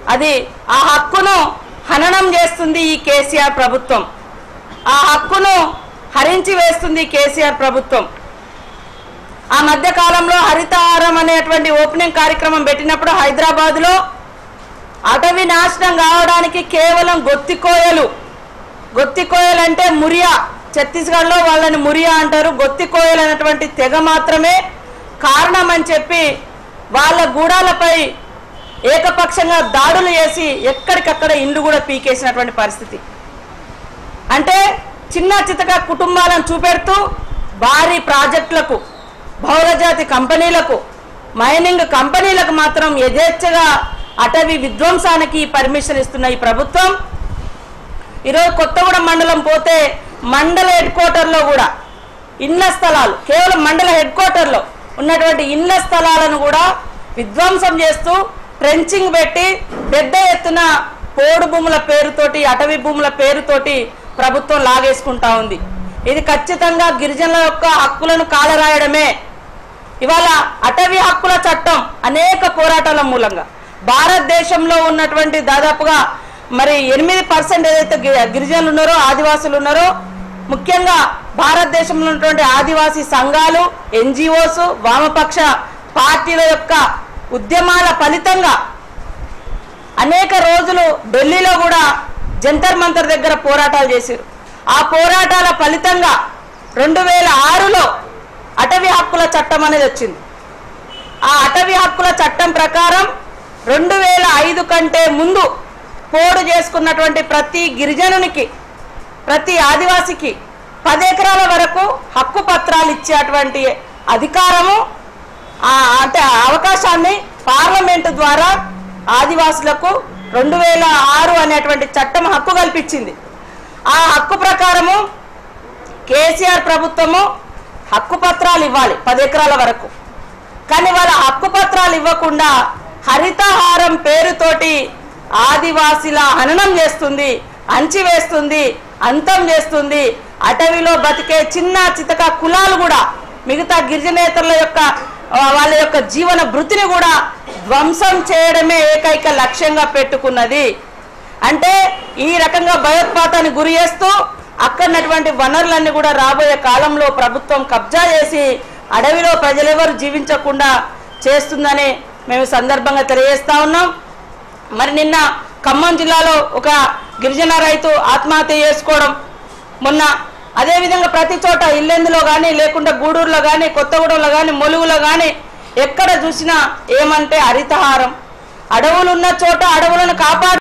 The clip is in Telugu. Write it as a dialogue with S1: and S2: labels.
S1: అది ఆ హక్కును హననం చేస్తుంది ఈ కేసీఆర్ ప్రభుత్వం ఆ హక్కును హరించి వేస్తుంది ఈ కేసీఆర్ ప్రభుత్వం ఆ మధ్య కాలంలో హరితహారం అనేటువంటి ఓపెనింగ్ కార్యక్రమం పెట్టినప్పుడు హైదరాబాద్లో అటవీ నాశనం కావడానికి కేవలం గొత్తికోయలు గొత్తికోయలు అంటే మురియా ఛత్తీస్గఢ్లో వాళ్ళని మురియా అంటారు గొత్తికోయలు అనేటువంటి తెగ మాత్రమే కారణం అని చెప్పి వాళ్ళ గూడాలపై ఏకపక్షంగా దాడులు చేసి ఎక్కడికక్కడ ఇండ్లు కూడా పీకేసినటువంటి పరిస్థితి అంటే చిన్న చితక కుటుంబాలను చూపెడుతూ భారీ ప్రాజెక్టులకు బహుళజాతి కంపెనీలకు మైనింగ్ కంపెనీలకు మాత్రం యథేచ్ఛగా అటవీ విధ్వంసానికి పర్మిషన్ ఇస్తున్న ఈ ప్రభుత్వం ఈరోజు కొత్తగూడెం మండలం పోతే మండల హెడ్ క్వార్టర్లో కూడా ఇళ్ల స్థలాలు కేవలం మండల హెడ్ క్వార్టర్లో ఉన్నటువంటి ఇళ్ల స్థలాలను కూడా విధ్వంసం చేస్తూ ట్రెంచింగ్ పెట్టి పెద్ద ఎత్తున పోడు భూముల పేరుతోటి అటవీ భూముల పేరుతోటి ప్రభుత్వం లాగేసుకుంటా ఉంది ఇది ఖచ్చితంగా గిరిజనుల యొక్క హక్కులను కాలరాయడమే ఇవాళ అటవీ హక్కుల చట్టం అనేక పోరాటాల మూలంగా భారతదేశంలో ఉన్నటువంటి దాదాపుగా మరి ఎనిమిది పర్సెంట్ ఏదైతే గి- గిరిజనులు ఉన్నారో ఆదివాసులు ఉన్నారో ముఖ్యంగా భారతదేశంలో ఉన్నటువంటి ఆదివాసీ సంఘాలు ఎన్జిఓస్ వామపక్ష పార్టీల యొక్క ఉద్యమాల ఫలితంగా అనేక రోజులు ఢిల్లీలో కూడా జంతర్ మంతర్ దగ్గర పోరాటాలు చేశారు ఆ పోరాటాల ఫలితంగా రెండు వేల ఆరులో అటవీ హక్కుల చట్టం అనేది వచ్చింది ఆ అటవీ హక్కుల చట్టం ప్రకారం రెండు వేల ఐదు కంటే ముందు పోడు చేసుకున్నటువంటి ప్రతి గిరిజనునికి ప్రతి ఆదివాసికి పది ఎకరాల వరకు హక్కు పత్రాలు ఇచ్చేటువంటి అధికారము ఆ అంటే ఆ అవకాశాన్ని పార్లమెంటు ద్వారా ఆదివాసులకు రెండు వేల ఆరు అనేటువంటి చట్టం హక్కు కల్పించింది ఆ హక్కు ప్రకారము కేసీఆర్ ప్రభుత్వము హక్కు పత్రాలు ఇవ్వాలి పది ఎకరాల వరకు కానీ వాళ్ళ హక్కు పత్రాలు ఇవ్వకుండా హరితహారం పేరుతోటి ఆదివాసీల హననం చేస్తుంది అంచివేస్తుంది అంతం చేస్తుంది అటవీలో బతికే చిన్న చితక కులాలు కూడా మిగతా గిరిజనేతరుల యొక్క ఆ, వాళ్ళ యొక్క జీవన భృతిని కూడా ధ్వంసం చేయడమే ఏకైక లక్ష్యంగా పెట్టుకున్నది అంటే ఈ రకంగా భయోత్పాతాన్ని గురి చేస్తూ అక్కడనటువంటి వనరులన్నీ కూడా రాబోయే కాలంలో ప్రభుత్వం కబ్జా చేసి అడవిలో ప్రజలెవరు జీవించకుండా చేస్తుందని మేము ఈ సందర్భంగా తెలియజేస్తా ఉన్నాం మరి నిన్న ఖమ్మం జిల్లాలో ఒక గిరిజన రైతు ఆత్మహత్య చేసుకోవడం మొన్న అదేవిధంగా ప్రతి చోట ఇల్లెందులో కానీ లేకుంటే గూడూరులో కానీ కొత్తగూడెంలో కానీ మొలుగులో కానీ ఎక్కడ చూసినా ఏమంటే హరితహారం అడవులు ఉన్న చోట అడవులను కాపాడు